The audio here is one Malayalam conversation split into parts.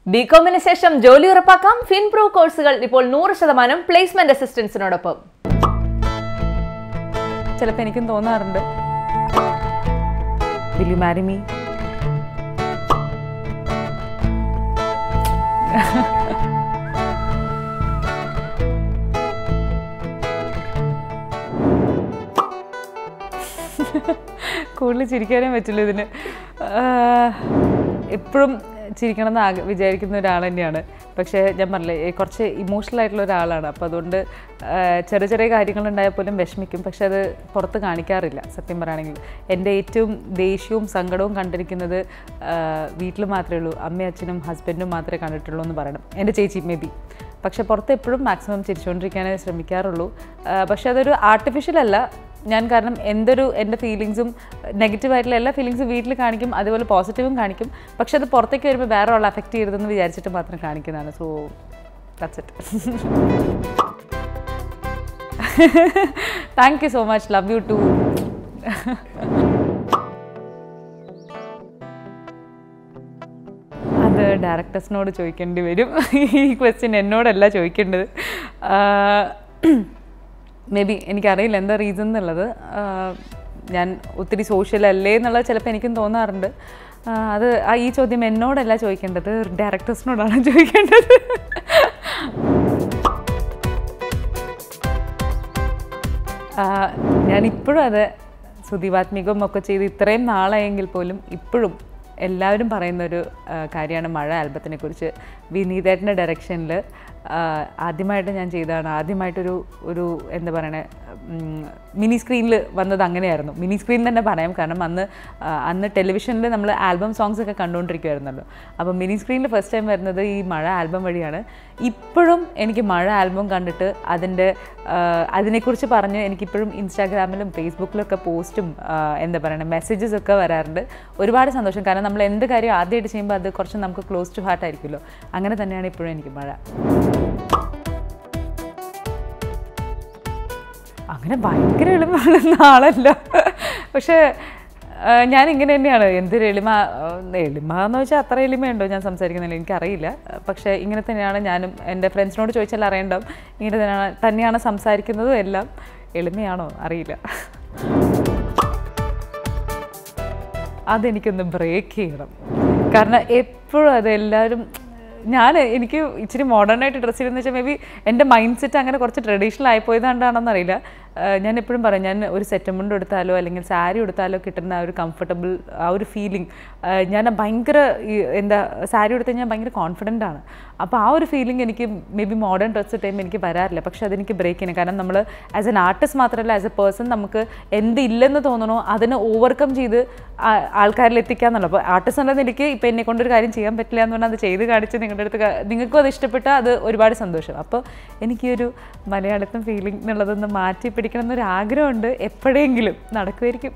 ബികോമിന് ശേഷം ജോലി ഉറപ്പാക്കാം ഫിൻപ്രോ കോഴ്സുകൾ ഇപ്പോൾ നൂറ് ശതമാനം പ്ലേസ്മെന്റ് അസിസ്റ്റൻസിനോടൊപ്പം ചിലപ്പോൾ എനിക്കും തോന്നാറുണ്ട് വിൽ യു മാരി മീ കൂടുതൽ ചിരിക്കാനേ പറ്റില്ല ഇതിന് എപ്പോഴും ചിരിക്കണം എന്ന് ആഗ്ര വിചാരിക്കുന്ന ഒരാൾ തന്നെയാണ് പക്ഷേ ഞാൻ പറഞ്ഞില്ലേ ഏ, കുറച്ച് ഇമോഷണൽ ആയിട്ടുള്ള ഒരാളാണ് അപ്പോൾ അതുകൊണ്ട് ആ, ചെറിയ ചെറിയ കാര്യങ്ങളുണ്ടായാൽ പോലും വിഷമിക്കും പക്ഷെ അത് പുറത്ത് കാണിക്കാറില്ല സത്യം പറയുകയാണെങ്കിൽ എൻ്റെ ഏറ്റവും ദേഷ്യവും സങ്കടവും കണ്ടിരിക്കുന്നത് വീട്ടിൽ മാത്രമേ ഉള്ളൂ അമ്മയും അച്ഛനും ഹസ്ബൻഡും മാത്രമേ കണ്ടിട്ടുള്ളൂ എന്ന് പറയണം എൻ്റെ ചേച്ചി മേ ബി പക്ഷെ പുറത്ത് എപ്പോഴും മാക്സിമം ചിരിച്ചുകൊണ്ടിരിക്കാനേ ശ്രമിക്കാറുള്ളൂ ആ, പക്ഷെ അതൊരു ആർട്ടിഫിഷ്യൽ അല്ല ഞാൻ കാരണം എന്തൊരു എൻ്റെ ഫീലിങ്സും നെഗറ്റീവായിട്ടുള്ള എല്ലാ ഫീലിങ്സും വീട്ടിൽ കാണിക്കും അതുപോലെ പോസിറ്റീവും കാണിക്കും പക്ഷെ അത് പുറത്തേക്ക് വരുമ്പോൾ വേറെ ആൾ അഫക്റ്റ് ചെയ്യരുതെന്ന് വിചാരിച്ചിട്ട് മാത്രം കാണിക്കുന്നതാണ് so that's it thank you so much love you too അത് ഡയറക്ടേഴ്സിനോട് ചോദിക്കേണ്ടി വരും ഈ ക്വസ്റ്റ്യൻ എന്നോടല്ല ചോദിക്കേണ്ടത് മേ ബി എനിക്കറിയില്ല എന്താ റീസൺ എന്നുള്ളത് ആഹ് ഞാൻ ഒത്തിരി സോഷ്യൽ അല്ലേ എന്നുള്ളത് ചിലപ്പോൾ എനിക്കും തോന്നാറുണ്ട് ആഹ് അത് ആ ഈ ചോദ്യം എന്നോടല്ല ചോദിക്കേണ്ടത് ഡയറക്ടേഴ്സിനോടാണ് ചോദിക്കേണ്ടത് ആഹ് ഞാനിപ്പോഴും അത് സുദീപാത്മികവും ഒക്കെ ചെയ്ത് ഇത്രയും നാളായെങ്കിൽ പോലും ഇപ്പോഴും എല്ലാവരും പറയുന്നൊരു കാര്യമാണ് മഴ ആൽബത്തിനെ കുറിച്ച് വിനീതേട്ടൻ്റെ ഡയറക്ഷനിൽ ആദ്യമായിട്ട് ഞാൻ ചെയ്തതാണ് ആദ്യമായിട്ടൊരു ഒരു എന്താ പറയണേ മിനി സ്ക്രീനിൽ വന്നത് അങ്ങനെയായിരുന്നു മിനി സ്ക്രീൻ തന്നെ പറയാം കാരണം അന്ന് ആ, അന്ന് ടെലിവിഷനിൽ നമ്മൾ ആൽബം സോങ്സ് ഒക്കെ കണ്ടുകൊണ്ടിരിക്കുമായിരുന്നല്ലോ അപ്പോൾ മിനി സ്ക്രീനിൽ ഫസ്റ്റ് ടൈം വരുന്നത് ഈ മഴ ആൽബം വഴിയാണ് ഇപ്പോഴും എനിക്ക് മഴ ആൽബം കണ്ടിട്ട് അതിൻ്റെ ആ, അതിനെക്കുറിച്ച് പറഞ്ഞ് എനിക്കിപ്പോഴും ഇൻസ്റ്റാഗ്രാമിലും ഫേസ്ബുക്കിലൊക്കെ പോസ്റ്റും ആ, എന്താ പറയുക മെസ്സേജസ് ഒക്കെ വരാറുണ്ട് ഒരുപാട് സന്തോഷം കാരണം നമ്മൾ എന്ത് കാര്യം ആദ്യമായിട്ട് ചെയ്യുമ്പോൾ അത് കുറച്ച് നമുക്ക് ക്ലോസ് ടു ഹാർട്ട് ആയിരിക്കുമല്ലോ അങ്ങനെ തന്നെയാണ് ഇപ്പോഴും എനിക്ക് മഴ അങ്ങനെ ഭയങ്കര എളിമയുള്ള ആളല്ല പക്ഷേ ആ, ഞാൻ ഇങ്ങനെ തന്നെയാണ് എന്തൊരു എളിമ ആ, എളിമ എന്ന് വെച്ചാൽ അത്ര എളിമയുണ്ടോ ഞാൻ സംസാരിക്കുന്നില്ല എനിക്കറിയില്ല പക്ഷേ ഇങ്ങനെ തന്നെയാണ് ഞാനും എൻ്റെ ഫ്രണ്ട്സിനോട് ചോദിച്ചാൽ അറിയണ്ടാവും ഇങ്ങനെ തന്നെയാണ് തന്നെയാണ് സംസാരിക്കുന്നതും എല്ലാം എളിമയാണോ അറിയില്ല അതെനിക്കൊന്ന് ബ്രേക്ക് ചെയ്യണം കാരണം എപ്പോഴും അത് എല്ലാവരും ഞാൻ എനിക്ക് ഇച്ചിരി മോഡേൺ ആയിട്ട് ഡ്രസ്സ് ചെയ്യുന്നത് വെച്ചാൽ മേ ബി എൻ്റെ മൈൻഡ് സെറ്റ് അങ്ങനെ കുറച്ച് ട്രഡീഷണൽ ആയിപ്പോയതുകൊണ്ടാണെന്ന് അറിയില്ല ആഹ് ഞാൻ എപ്പോഴും പറയും ഞാൻ ഒരു സെറ്റ് മുണ്ട് എടുത്താലോ അല്ലെങ്കിൽ സാരി എടുത്താലോ കിട്ടുന്ന ആ ഒരു കംഫർട്ടബിൾ ആ ഒരു ഫീലിംഗ് ഞാൻ ഭയങ്കര ഈ എന്താ സാരി എടുത്ത് ഞാൻ ഭയങ്കര കോൺഫിഡൻ്റ് ആണ് അപ്പോൾ ആ ഒരു ഫീലിംഗ് എനിക്ക് maybe modern dress time എനിക്ക് വരാറില്ല പക്ഷേ അതെനിക്ക് ബ്രേക്ക് ചെയ്യണം കാരണം നമ്മൾ ആസ് എൻ ആർട്ടിസ്റ്റ് മാത്രമല്ല ആസ് എ പേഴ്സൺ നമുക്ക് എന്ത് ഇല്ലെന്ന് തോന്നണോ അതിനെ ഓവർകം ചെയ്ത് ആ- ആൾക്കാരിൽ എത്തിക്കാന്നുള്ളൂ അപ്പോൾ ആർട്ടിസ്റ്റ് എന്ന നിലയ്ക്ക് ഇപ്പോൾ എന്നെ കൊണ്ടൊരു കാര്യം ചെയ്യാൻ പറ്റില്ല എന്ന് പറഞ്ഞാൽ അത് ചെയ്ത് കാണിച്ച് നിങ്ങളുടെ അടുത്ത് ക- നിങ്ങൾക്കും അത് ഇഷ്ടപ്പെട്ടാൽ അത് ഒരുപാട് സന്തോഷം അപ്പോൾ എനിക്ക് ഈ ഒരു മലയാളത്തും ഫീലിംഗ് എന്നുള്ളതൊന്ന് മാറ്റി പിടിക്കണം എന്നൊരു ആഗ്രഹമുണ്ട് എപ്പോഴെങ്കിലും നടക്കുമായിരിക്കും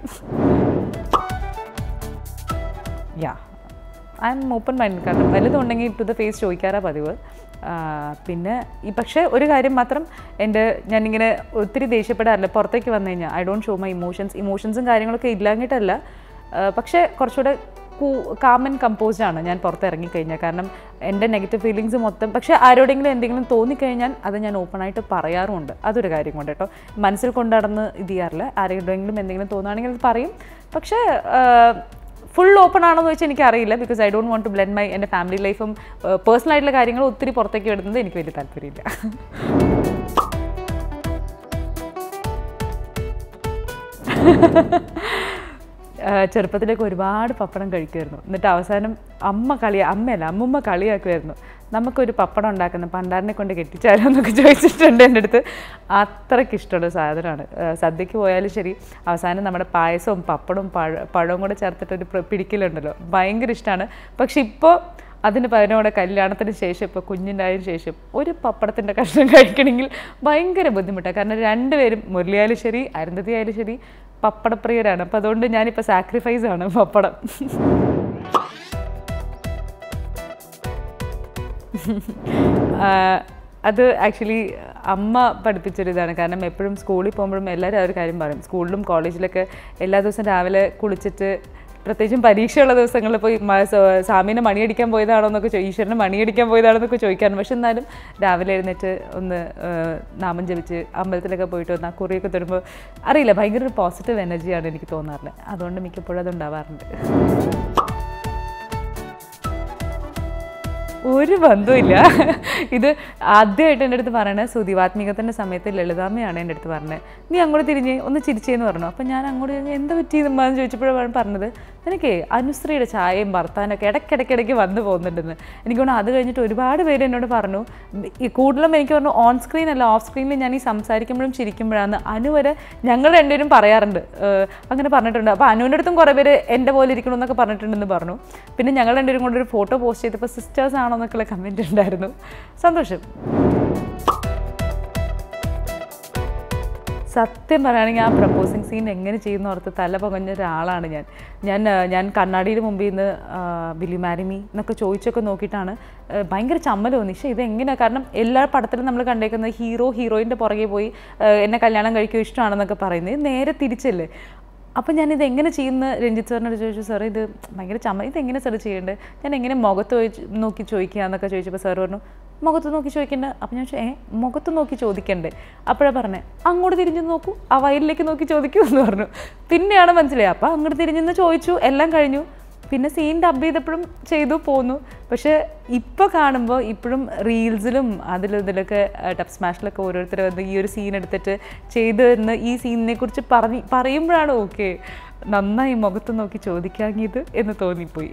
yeah I'm open mind കാരണം വലുതുണ്ടെങ്കിൽ ടു ദ ഫേസ് ചോദിക്കാറാ പതിവ് ആ, പിന്നെ ഈ പക്ഷേ ഒരു കാര്യം മാത്രം എൻ്റെ ഞാനിങ്ങനെ ഒത്തിരി ദേഷ്യപ്പെടാറില്ല പുറത്തേക്ക് വന്നു കഴിഞ്ഞാൽ I don't show my emotions ഇമോഷൻസും കാര്യങ്ങളൊക്കെ ഇല്ലാഞ്ഞിട്ടല്ല ആ, പക്ഷേ കുറച്ചുകൂടെ കാം ആൻഡ് കമ്പോസ്ഡ് ആണ് ഞാൻ പുറത്ത് ഇറങ്ങിക്കഴിഞ്ഞാൽ കാരണം എൻ്റെ നെഗറ്റീവ് ഫീലിങ്സ് മൊത്തം പക്ഷേ ആരോടെങ്കിലും എന്തെങ്കിലും തോന്നിക്കഴിഞ്ഞാൽ അത് ഞാൻ ഓപ്പണായിട്ട് പറയാറുമുണ്ട് അതൊരു കാര്യം കൊണ്ട് കേട്ടോ മനസ്സിൽ കൊണ്ടടന്ന് ഇത് ചെയ്യാറില്ല ആരോടെങ്കിലും എന്തെങ്കിലും തോന്നുകയാണെങ്കിൽ അത് പറയും പക്ഷേ ആ, ഫുൾ ഓപ്പൺ ആണോ എന്ന് വെച്ചാൽ എനിക്കറിയില്ല because I don't want to blend my എൻ്റെ ഫാമിലി ലൈഫും പേഴ്സണൽ ആയിട്ടുള്ള കാര്യങ്ങൾ ഒത്തിരി പുറത്തേക്ക് വിടുന്നത് എനിക്ക് വലിയ താല്പര്യമില്ല ആ, ചെറുപ്പത്തിലേക്ക് ഒരുപാട് പപ്പടം കഴിക്കുമായിരുന്നു എന്നിട്ട് അവസാനം അമ്മ കളിയാ അമ്മയല്ല അമ്മുമ്മ കളിയാക്കുമായിരുന്നു നമുക്കൊരു പപ്പടം ഉണ്ടാക്കുന്ന പണ്ടാറിനെ കൊണ്ട് കെട്ടിച്ചാലോ എന്നൊക്കെ ചോദിച്ചിട്ടുണ്ട് എൻ്റെ അടുത്ത് അത്രയ്ക്ക് ഇഷ്ടമുള്ള സാധനമാണ് ആ, സദ്യക്ക് പോയാലും ശരി അവസാനം നമ്മുടെ പായസവും പപ്പടവും പഴ പഴവും കൂടെ ചേർത്തിട്ടൊരു പ്ര- പിടിക്കലുണ്ടല്ലോ ഭയങ്കര ഇഷ്ടമാണ് പക്ഷെ ഇപ്പോൾ അതിന് പകരം കല്യാണത്തിന് ശേഷം ഇപ്പോൾ കുഞ്ഞിൻ്റെതിന് ശേഷം ഒരു പപ്പടത്തിൻ്റെ കഷ്ണം കഴിക്കണമെങ്കിൽ ഭയങ്കര ബുദ്ധിമുട്ടാണ് കാരണം രണ്ടുപേരും മുരളിയായാലും ശരി അരുന്ധതി ആയാലും ശരി പപ്പടപ്രിയരാണ് അപ്പോൾ അതുകൊണ്ട് ഞാനിപ്പോൾ സാക്രിഫൈസ് ആണ് പപ്പടം ആ, അത് ആക്ച്വലി അമ്മ പഠിപ്പിച്ചൊരു ഇതാണ് കാരണം എപ്പോഴും സ്കൂളിൽ പോകുമ്പോഴും എല്ലാവരും ആ ഒരു കാര്യം പറയും സ്കൂളിലും കോളേജിലൊക്കെ എല്ലാ ദിവസവും രാവിലെ കുളിച്ചിട്ട് പ്രത്യേകിച്ചും പരീക്ഷയുള്ള ദിവസങ്ങളിൽ പോയി മ- സ- സ്വാമീനെ മണിയടിക്കാൻ പോയതാണോ എന്നൊക്കെ ചോ ഈശ്വരനെ മണിയടിക്കാൻ പോയതാണോ എന്നൊക്കെ ചോദിക്കാറുണ്ട് പക്ഷെ എന്നാലും രാവിലെ എഴുന്നേറ്റ് ഒന്ന് ആ, നാമം ജപിച്ച് അമ്പലത്തിലൊക്കെ പോയിട്ട് വന്ന് ആ കുറിയൊക്കെ തരുമ്പോൾ അറിയില്ല ഭയങ്കര ഒരു പോസിറ്റീവ് എനർജിയാണ് എനിക്ക് തോന്നാറുള്ളത് അതുകൊണ്ട് മിക്കപ്പോഴും അത് ഉണ്ടാവാറുണ്ട് ഒരു ബന്ധവുമില്ല ഇത് ആദ്യമായിട്ട് എൻ്റെ അടുത്ത് പറയണത് സുതിവാത്മികത്തിൻ്റെ സമയത്ത് ലളിതാമ്മയാണ് എൻ്റെ അടുത്ത് പറഞ്ഞത് നീ അങ്ങോട്ട് തിരിഞ്ഞ് ഒന്ന് ചിരിച്ചേന്ന് പറഞ്ഞു അപ്പം ഞാൻ അങ്ങോട്ട് തിരിഞ്ഞ് എന്താ പറ്റിയെന്ന് ചോദിച്ചപ്പോഴാണ് പറഞ്ഞത് നിനക്ക് അനുശ്രീയുടെ ചായയും ഭർത്താനൊക്കെ ഇടയ്ക്കിടയ്ക്കിടയ്ക്ക് വന്നു പോകുന്നുണ്ടെന്ന് എനിക്ക് തോന്നുന്നു അത് കഴിഞ്ഞിട്ട് ഒരുപാട് പേര് എന്നോട് പറഞ്ഞു ഈ കൂടുതലും എനിക്ക് പറഞ്ഞു ഓൺ സ്ക്രീൻ അല്ല ഓഫ് സ്ക്രീനിൽ ഞാൻ ഈ സംസാരിക്കുമ്പോഴും ചിരിക്കുമ്പോഴാണ് അനു വരെ ഞങ്ങൾ രണ്ടുപേരും പറയാറുണ്ട് ഏഹ് അങ്ങനെ പറഞ്ഞിട്ടുണ്ട് അപ്പോൾ അനുവിൻ്റെ അടുത്തും കുറേ പേര് എൻ്റെ പോലെ ഇരിക്കണം എന്നൊക്കെ പറഞ്ഞിട്ടുണ്ടെന്ന് പറഞ്ഞു പിന്നെ ഞങ്ങൾ രണ്ടുപേരും കൂടെ ഒരു ഫോട്ടോ പോസ്റ്റ് ചെയ്തപ്പോൾ സിസ്റ്റേഴ്സ് ആണോ എന്നൊക്കെയുള്ള കമൻറ്റ് ഉണ്ടായിരുന്നു സന്തോഷം സത്യം പറയുകയാണെങ്കിൽ ആ പ്രപ്പോസിങ് സീൻ എങ്ങനെ ചെയ്യുന്ന ഓർത്ത് തല പകഞ്ഞ ഒരാളാണ് ഞാൻ ഞാൻ ആ, ഞാൻ കണ്ണാടിയുടെ മുമ്പിൽ നിന്ന് ബിലി മാരിമി എന്നൊക്കെ ചോദിച്ചൊക്കെ നോക്കിയിട്ടാണ് ആ, ഭയങ്കര ചമ്മൽ തോന്നി പക്ഷേ ഇത് എങ്ങനെയാണ് കാരണം എല്ലാ പടത്തിലും നമ്മൾ കണ്ടേക്കുന്നത് ഹീറോ ഹീറോയിൻ്റെ പുറകെ പോയി ആ, എന്നെ കല്യാണം കഴിക്കുക ഇഷ്ടമാണെന്നൊക്കെ പറയുന്നത് ഇത് നേരെ തിരിച്ചല്ലേ അപ്പം ഞാനിത് എങ്ങനെ ചെയ്യുന്ന രഞ്ജിത്ത് സാറിനോട് ചോദിച്ചു സാർ ഇത് ഭയങ്കര ചമ്മ ഇത് എങ്ങനെ സാർ ചെയ്യേണ്ടത് ഞാൻ എങ്ങനെ മുഖത്ത് ചോദിച്ച് നോക്കി ചോദിക്കുക എന്നൊക്കെ ചോദിച്ചപ്പോൾ സാർ പറഞ്ഞു മുഖത്ത് നോക്കി ചോദിക്കേണ്ട അപ്പം ഞാൻ ചോദിച്ചു ഏ മുഖത്ത് നോക്കി ചോദിക്കണ്ടേ അപ്പോഴാണ് പറഞ്ഞത് അങ്ങോട്ട് തിരിഞ്ഞു നോക്കൂ ആ വയലിലേക്ക് നോക്കി ചോദിക്കൂ എന്ന് പറഞ്ഞു പിന്നെയാണ് മനസ്സിലായി അപ്പം അങ്ങോട്ട് തിരിഞ്ഞെന്ന് ചോദിച്ചു എല്ലാം കഴിഞ്ഞു പിന്നെ സീൻ ഡബ് ചെയ്തപ്പോഴും ചെയ്തു പോന്നു പക്ഷെ ഇപ്പോൾ കാണുമ്പോൾ ഇപ്പോഴും റീൽസിലും അതിലും ഇതിലൊക്കെ ടപ്പ് സ്മാഷിലൊക്കെ ഓരോരുത്തർ വന്ന് ഈ ഒരു സീൻ എടുത്തിട്ട് ചെയ്തു എന്ന് ഈ സീനിനെ കുറിച്ച് പറഞ്ഞ് പറയുമ്പോഴാണ് ഓക്കെ നന്നായി മുഖത്ത് നോക്കി ചോദിക്കാങ്ങിയത് എന്ന് തോന്നിപ്പോയി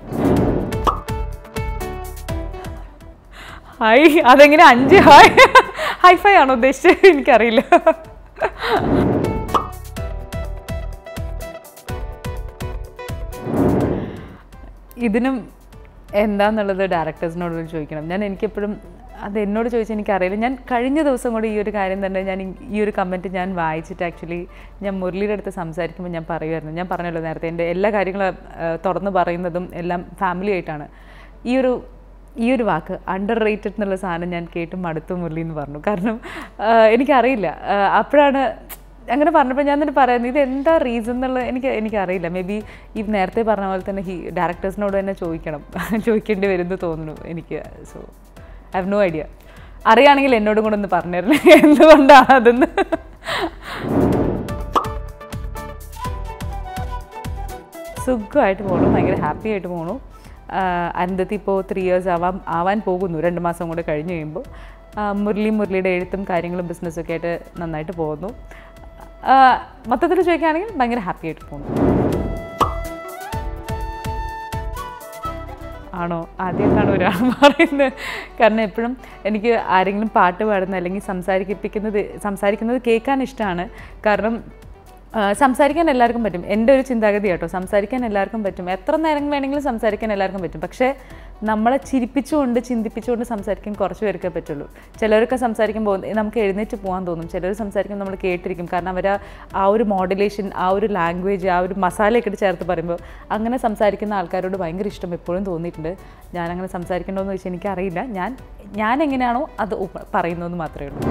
ഹായ് അതെങ്ങനെ അഞ്ച് ഹായ് ഹൈഫൈ ആണോ ഉദ്ദേശിച്ചത് എനിക്കറിയില്ല ഇതിനും എന്താന്നുള്ളത് ഡയറക്ടേഴ്സിനോട് ചോദിക്കണം ഞാൻ എനിക്കെപ്പോഴും അത് എന്നോട് ചോദിച്ചാൽ എനിക്കറിയില്ല ഞാൻ കഴിഞ്ഞ ദിവസം കൂടി ഈ ഒരു കാര്യം തന്നെ ഞാൻ ഈ- ഈ ഒരു കമൻറ്റ് ഞാൻ വായിച്ചിട്ട് ആക്ച്വലി ഞാൻ മുരളിയുടെ അടുത്ത് സംസാരിക്കുമ്പോൾ ഞാൻ പറയുമായിരുന്നു ഞാൻ പറഞ്ഞല്ലോ നേരത്തെ എൻ്റെ എല്ലാ കാര്യങ്ങളും ആ, തുറന്ന് പറയുന്നതും എല്ലാം ഫാമിലി ആയിട്ടാണ് ഈ ഒരു ഈ ഒരു വാക്ക് അണ്ടർ റേറ്റഡ് എന്നുള്ള സാധനം ഞാൻ കേട്ട് മടുത്തു മുരളി എന്ന് പറഞ്ഞു കാരണം ആ, എനിക്കറിയില്ല ആ, അപ്പോഴാണ് അങ്ങനെ പറഞ്ഞപ്പോൾ ഞാൻ തന്നെ പറയുന്നത് ഇത് എന്താ റീസൺ എന്നുള്ളത് എനിക്ക് എനിക്കറിയില്ല മേ ബി ഈ നേരത്തെ പറഞ്ഞ പോലെ തന്നെ ഹി ഡയറക്ടേഴ്സിനോട് തന്നെ ചോദിക്കണം ചോദിക്കേണ്ടി വരുമെന്ന് തോന്നുന്നു എനിക്ക് so I have no idea അറിയാണെങ്കിൽ എന്നോടും കൂടെ ഒന്ന് പറഞ്ഞുതരണം എന്തുകൊണ്ടാണ് അതെന്ന് സുഖമായിട്ട് പോകണു ഭയങ്കര ഹാപ്പി ആയിട്ട് പോകണു അരുന്ധതി ഇപ്പോൾ ത്രീ ഇയേഴ്സ് ആവാൻ ആവാൻ പോകുന്നു രണ്ട് മാസം കൂടെ കഴിഞ്ഞ് കഴിയുമ്പോൾ ആ, മുരളി മുരളിയുടെ എഴുത്തും കാര്യങ്ങളും ബിസിനസ്സൊക്കെ ആയിട്ട് നന്നായിട്ട് പോകുന്നു ആ, മൊത്തത്തിൽ ചോദിക്കുകയാണെങ്കിൽ ഭയങ്കര ഹാപ്പി ആയിട്ട് പോകുന്നു ആണോ ആദ്യമായിട്ടാണ് ഒരാൾ പറയുന്നത് കാരണം എപ്പോഴും എനിക്ക് ആരെങ്കിലും പാട്ട് പാടുന്ന അല്ലെങ്കിൽ സംസാരിപ്പിക്കുന്നത് സംസാരിക്കുന്നത് കേൾക്കാൻ ഇഷ്ടമാണ് കാരണം ആ, സംസാരിക്കാൻ എല്ലാവർക്കും പറ്റും എൻ്റെ ഒരു ചിന്താഗതി കേട്ടോ സംസാരിക്കാൻ എല്ലാവർക്കും പറ്റും എത്ര നേരം വേണമെങ്കിലും സംസാരിക്കാൻ എല്ലാവർക്കും പറ്റും പക്ഷേ നമ്മളെ ചിരിപ്പിച്ചുകൊണ്ട് ചിന്തിപ്പിച്ചുകൊണ്ട് സംസാരിക്കാൻ കുറച്ച് പേർക്കേ പറ്റുള്ളൂ ചിലരൊക്കെ സംസാരിക്കുമ്പോൾ നമുക്ക് എഴുന്നേറ്റ് പോകാൻ തോന്നും ചിലർ സംസാരിക്കുമ്പോൾ നമ്മൾ കേട്ടിരിക്കും കാരണം അവർ ആ ഒരു മോഡുലേഷൻ ആ ഒരു ലാംഗ്വേജ് ആ ഒരു മസാലയൊക്കെ ഇട്ട് ചേർത്ത് പറയുമ്പോൾ അങ്ങനെ സംസാരിക്കുന്ന ആൾക്കാരോട് ഭയങ്കര ഇഷ്ടം എപ്പോഴും തോന്നിയിട്ടുണ്ട് ഞാൻ അങ്ങനെ സംസാരിക്കണമെന്ന് വെച്ചാൽ എനിക്കറിയില്ല ഞാൻ ഞാൻ എങ്ങനെയാണോ അത് ഉപ- പറയുന്നതെന്ന് മാത്രമേ ഉള്ളൂ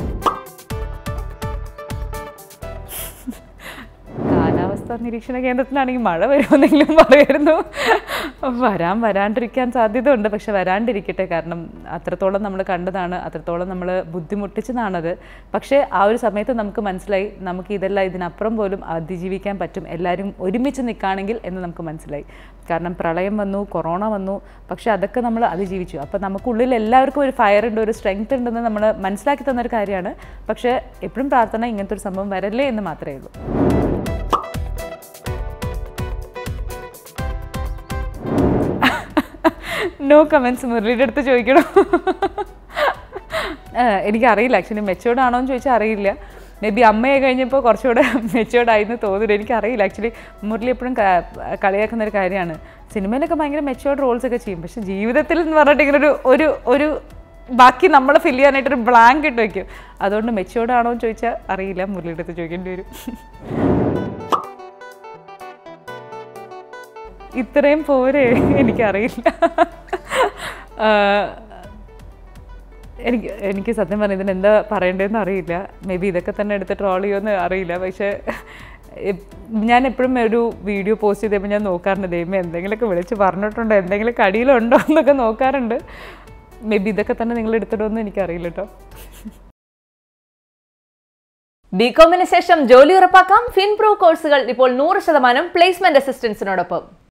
കാലാവസ്ഥാ നിരീക്ഷണ കേന്ദ്രത്തിലാണെങ്കിൽ മഴ വരുമെന്നെങ്കിലും പറയായിരുന്നു വരാൻ വരാണ്ടിരിക്കാൻ സാധ്യതയുണ്ട് പക്ഷെ വരാണ്ടിരിക്കട്ടെ കാരണം അത്രത്തോളം നമ്മൾ കണ്ടതാണ് അത്രത്തോളം നമ്മൾ ബുദ്ധിമുട്ടിച്ചതാണത് പക്ഷേ ആ ഒരു സമയത്ത് നമുക്ക് മനസ്സിലായി നമുക്ക് ഇതെല്ലാം ഇതിനപ്പുറം പോലും അതിജീവിക്കാൻ പറ്റും എല്ലാവരും ഒരുമിച്ച് നിൽക്കുകയാണെങ്കിൽ എന്ന് നമുക്ക് മനസ്സിലായി കാരണം പ്രളയം വന്നു കൊറോണ വന്നു പക്ഷെ അതൊക്കെ നമ്മൾ അതിജീവിച്ചു അപ്പോൾ നമുക്കുള്ളിൽ എല്ലാവർക്കും ഒരു ഫയർ ഉണ്ട് ഒരു സ്ട്രെങ്ത് ഉണ്ടെന്ന് നമ്മൾ മനസ്സിലാക്കി തന്നൊരു കാര്യമാണ് പക്ഷേ എപ്പോഴും പ്രാർത്ഥന ഇങ്ങനത്തെ ഒരു സംഭവം വരല്ലേ എന്ന് മാത്രമേ ഉള്ളൂ നോ കമൻസ് മുരളിയുടെ അടുത്ത് ചോദിക്കണം ഏഹ് എനിക്കറിയില്ല ആക്ച്വലി മെച്ചോർഡ് ആണോ എന്ന് ചോദിച്ചാൽ അറിയില്ല മേ ബി അമ്മയെ കഴിഞ്ഞപ്പോൾ കുറച്ചുകൂടെ മെച്ചോർഡ് ആയിന്ന് തോന്നുന്നു എനിക്കറിയില്ല ആക്ച്വലി മുരളി എപ്പോഴും ക- കളിയാക്കുന്ന ഒരു കാര്യമാണ് സിനിമയിലൊക്കെ ഭയങ്കര മെച്ചോർഡ് റോൾസ് ഒക്കെ ചെയ്യും പക്ഷെ ജീവിതത്തിൽ എന്ന് പറഞ്ഞിട്ട് ഇങ്ങനെ ഒരു ഒരു ഒരു ബാക്കി നമ്മൾ ഫില്ല് ചെയ്യാനായിട്ടൊരു ബ്ലാങ്ക് ഇട്ട് വയ്ക്കും അതുകൊണ്ട് മെച്ചോർഡ് ആണോ എന്ന് ചോദിച്ചാൽ അറിയില്ല മുരളിയുടെ അടുത്ത് ചോദിക്കേണ്ടി വരും ഇത്രയും പോരെ എനിക്കറിയില്ല ആ, എനിക്ക് എനിക്ക് സത്യം പറഞ്ഞ ഇതിന് എന്താ പറയേണ്ടതെന്ന് അറിയില്ല മേ ബി ഇതൊക്കെ തന്നെ എടുത്ത് ട്രോൾ ചെയ്യുമെന്ന് അറിയില്ല പക്ഷേ ഇ- ഞാൻ എപ്പോഴും ഒരു വീഡിയോ പോസ്റ്റ് ചെയ്തപ്പോൾ ഞാൻ നോക്കാറുണ്ട് ദൈവമേ എന്തെങ്കിലുമൊക്കെ വിളിച്ച് പറഞ്ഞിട്ടുണ്ടോ എന്തെങ്കിലും കടിയിലുണ്ടോ എന്നൊക്കെ നോക്കാറുണ്ട് മേ ബി ഇതൊക്കെ തന്നെ നിങ്ങൾ എടുത്തിടുമെന്ന് എനിക്കറിയില്ല കേട്ടോ ബികോമിന് ശേഷം ജോലി ഉറപ്പാക്കാം ഫിൻപ്രൂവ് കോഴ്സുകൾ ഇപ്പോൾ നൂറ് ശതമാനം പ്ലേസ്മെന്റ് അസിസ്റ്റൻസിനോടൊപ്പം